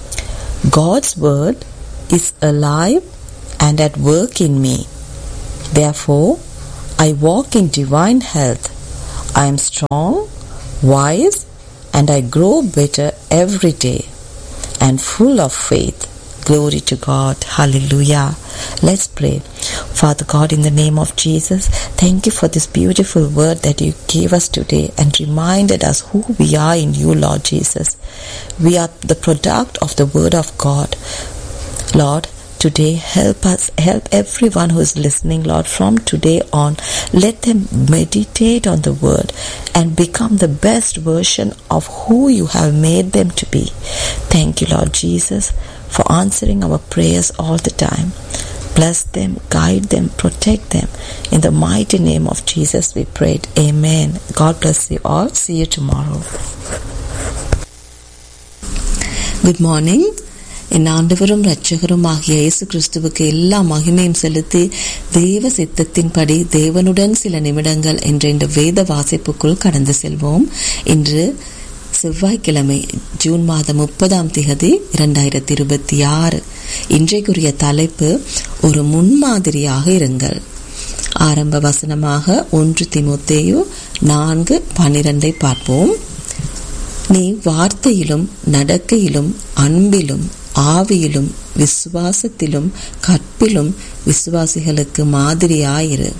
God's word is alive and at work in me. Therefore, I walk in divine health. I am strong, wise, and I grow better every day and full of faith. Glory to God. Hallelujah. Let's pray. Father God, in the name of Jesus, thank you for this beautiful word that you gave us today and reminded us who we are in you, Lord Jesus. We are the product of the word of God. Lord, today help us help everyone who is listening lord from today on let them meditate on the word and become the best version of who you have made them to be thank you lord jesus for answering our prayers all the time bless them guide them protect them in the mighty name of jesus we prayed amen god bless you all see you tomorrow good morning என் ஆண்டவரும் இரட்சகரும் ஆகிய இயேசு கிறிஸ்துவுக்கு எல்லா மகிமையும் செலுத்தி தேவ சித்தத்தின்படி தேவனுடன் சில நிமிடங்கள் என்ற இந்த வேத வாசிப்புக்குள் கடந்து செல்வோம் இன்று செவ்வாய்க்கிழமை ஜூன் மாதம் முப்பதாம் திகதி இரண்டாயிரத்தி இருபத்தி ஆறு இன்றைக்குரிய தலைப்பு ஒரு முன்மாதிரியாக இருங்கள் ஆரம்ப வசனமாக ஒன்று திமுத்தேயு நான்கு பனிரெண்டை பார்ப்போம் நீ வார்த்தையிலும் நடக்கையிலும் அன்பிலும் ஆவியிலும் விசுவாசத்திலும் கற்பிலும் விசுவாசிகளுக்கு மாதிரியாயிரு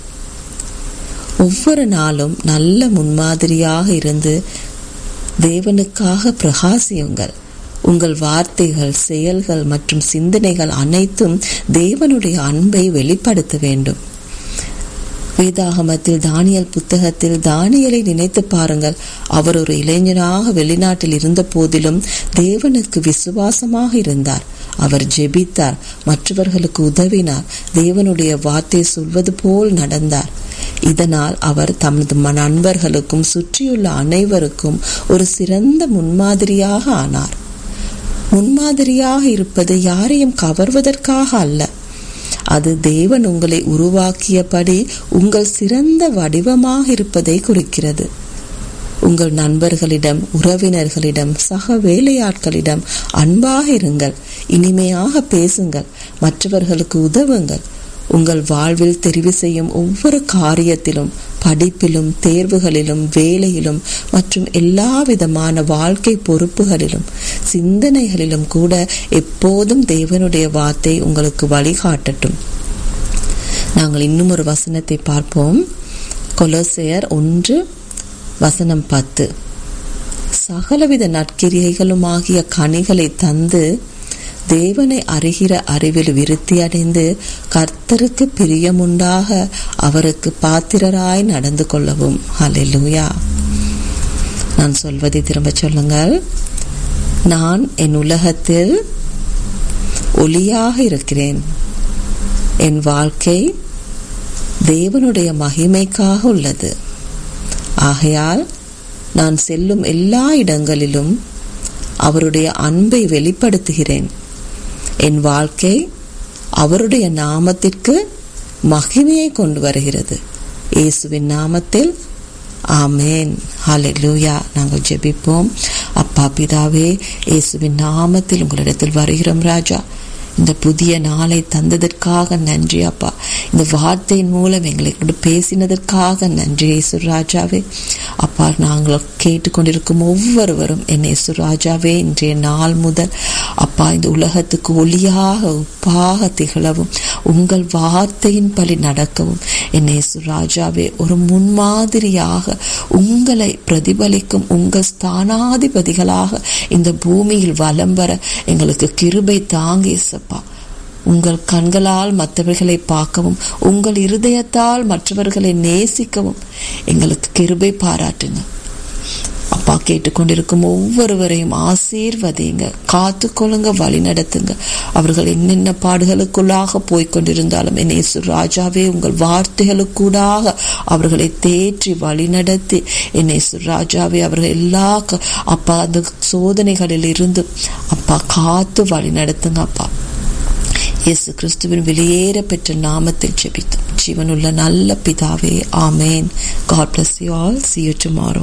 ஒவ்வொரு நாளும் நல்ல முன்மாதிரியாக இருந்து தேவனுக்காக பிரகாசியுங்கள் உங்கள் வார்த்தைகள் செயல்கள் மற்றும் சிந்தனைகள் அனைத்தும் தேவனுடைய அன்பை வெளிப்படுத்த வேண்டும் வேதாகமத்தில் தானியல் புத்தகத்தில் தானியலை நினைத்து பாருங்கள் அவர் ஒரு இளைஞனாக வெளிநாட்டில் இருந்த போதிலும் தேவனுக்கு விசுவாசமாக இருந்தார் அவர் ஜெபித்தார் மற்றவர்களுக்கு உதவினார் தேவனுடைய வார்த்தை சொல்வது போல் நடந்தார் இதனால் அவர் தமது நண்பர்களுக்கும் சுற்றியுள்ள அனைவருக்கும் ஒரு சிறந்த முன்மாதிரியாக ஆனார் முன்மாதிரியாக இருப்பது யாரையும் கவர்வதற்காக அல்ல அது தேவன் உங்களை உருவாக்கியபடி உங்கள் சிறந்த வடிவமாக இருப்பதை குறிக்கிறது உங்கள் நண்பர்களிடம் உறவினர்களிடம் சக வேலையாட்களிடம் அன்பாக இருங்கள் இனிமையாக பேசுங்கள் மற்றவர்களுக்கு உதவுங்கள் உங்கள் வாழ்வில் தெரிவு செய்யும் ஒவ்வொரு காரியத்திலும் படிப்பிலும் தேர்வுகளிலும் வேலையிலும் மற்றும் எல்லா விதமான வாழ்க்கை பொறுப்புகளிலும் சிந்தனைகளிலும் கூட எப்போதும் தேவனுடைய வார்த்தை உங்களுக்கு வழிகாட்டட்டும் நாங்கள் இன்னும் ஒரு வசனத்தை பார்ப்போம் கொலோசையர் ஒன்று வசனம் பத்து சகலவித நற்கிரியைகளுமாகிய கனிகளை தந்து தேவனை அறிகிற அறிவில் விருத்தி அடைந்து கர்த்தருக்கு பிரியமுண்டாக அவருக்கு பாத்திரராய் நடந்து கொள்ளவும் ஹலெலுயா நான் சொல்வதை திரும்ப சொல்லுங்கள் நான் என் உலகத்தில் ஒளியாக இருக்கிறேன் என் வாழ்க்கை தேவனுடைய மகிமைக்காக உள்ளது ஆகையால் நான் செல்லும் எல்லா இடங்களிலும் அவருடைய அன்பை வெளிப்படுத்துகிறேன் என் வாழ்க்கை அவருடைய நாமத்திற்கு மகிமையை கொண்டு வருகிறது இயேசுவின் நாமத்தில் ஆமேன் ஹalleluya நாங்கள் ஜெபிப்போம் அப்பா பிதாவே இயேசுவின் நாமத்தில் உங்களிடத்தில் வருகிறோம் ராஜா இந்த புதிய நாளை தந்ததற்காக நன்றி அப்பா இந்த வார்த்தையின் மூலம் எங்களை கொண்டு பேசினதற்காக நன்றி ராஜாவே அப்பா நாங்கள் கேட்டுக்கொண்டிருக்கும் ஒவ்வொருவரும் என்னை ராஜாவே இன்றைய நாள் முதல் அப்பா இந்த உலகத்துக்கு ஒளியாக உப்பாக திகழவும் உங்கள் வார்த்தையின் பலி நடக்கவும் என்னை ராஜாவே ஒரு முன்மாதிரியாக உங்களை பிரதிபலிக்கும் உங்கள் ஸ்தானாதிபதிகளாக இந்த பூமியில் வலம் வர எங்களுக்கு கிருபை தாங்கி சப்பா உங்கள் கண்களால் மற்றவர்களை பார்க்கவும் உங்கள் இருதயத்தால் மற்றவர்களை நேசிக்கவும் எங்களுக்கு கிருபை பாராட்டுங்க அப்பா கேட்டுக்கொண்டிருக்கும் ஒவ்வொருவரையும் ஆசீர்வதிங்க காத்து கொள்ளுங்க வழி நடத்துங்க அவர்கள் என்னென்ன பாடுகளுக்குள்ளாக போய்கொண்டிருந்தாலும் என்னேசு ராஜாவே உங்கள் வார்த்தைகளுக்கூடாக அவர்களை தேற்றி வழி நடத்தி என்னேசு ராஜாவே அவர்கள் எல்லா அப்பா அந்த சோதனைகளில் இருந்து அப்பா காத்து வழி நடத்துங்க அப்பா இயேசு கிறிஸ்துவின் வெளியேற பெற்ற நாமத்தில் ஜெபித்தோம் ஜீவனுள்ள நல்ல பிதாவே ஆமேன் God bless you all see you tomorrow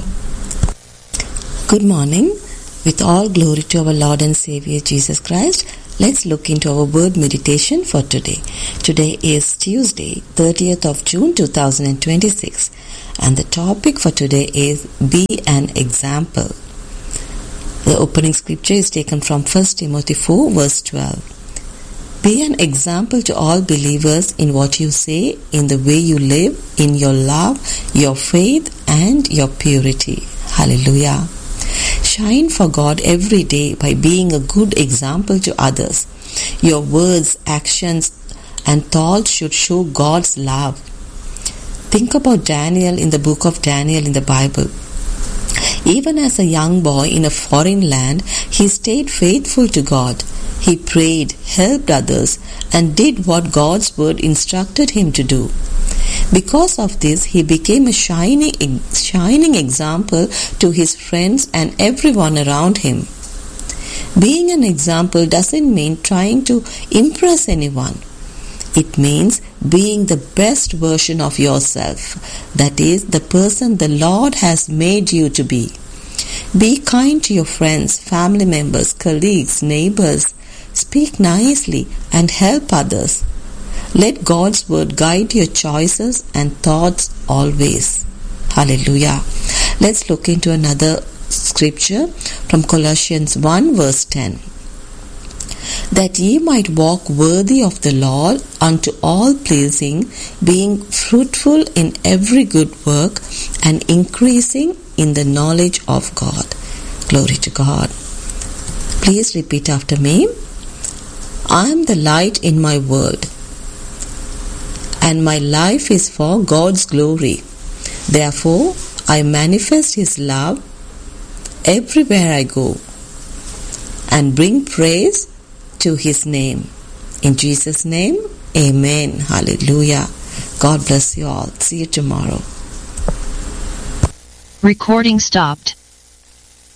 Good morning. With all glory to our Lord and Savior Jesus Christ, let's look into our word meditation for today. Today is Tuesday, 30th of June 2026, and the topic for today is Be an Example. The opening scripture is taken from 1 Timothy 4, verse 12. Be an example to all believers in what you say, in the way you live, in your love, your faith, and your purity. Hallelujah. Shine for God every day by being a good example to others. Your words, actions, and thoughts should show God's love. Think about Daniel in the book of Daniel in the Bible. Even as a young boy in a foreign land, he stayed faithful to God. He prayed, helped others, and did what God's word instructed him to do. Because of this, he became a shining, shining example to his friends and everyone around him. Being an example doesn't mean trying to impress anyone. It means being the best version of yourself, that is, the person the Lord has made you to be. Be kind to your friends, family members, colleagues, neighbors. Speak nicely and help others. Let God's word guide your choices and thoughts always. Hallelujah. Let's look into another scripture from Colossians 1 verse 10 that ye might walk worthy of the Lord unto all pleasing, being fruitful in every good work and increasing in the knowledge of God. Glory to God. Please repeat after me. I am the light in my world, and my life is for God's glory. Therefore, I manifest His love everywhere I go and bring praise to his name. In Jesus' name, amen. Hallelujah. God bless you all. See you tomorrow. Recording stopped.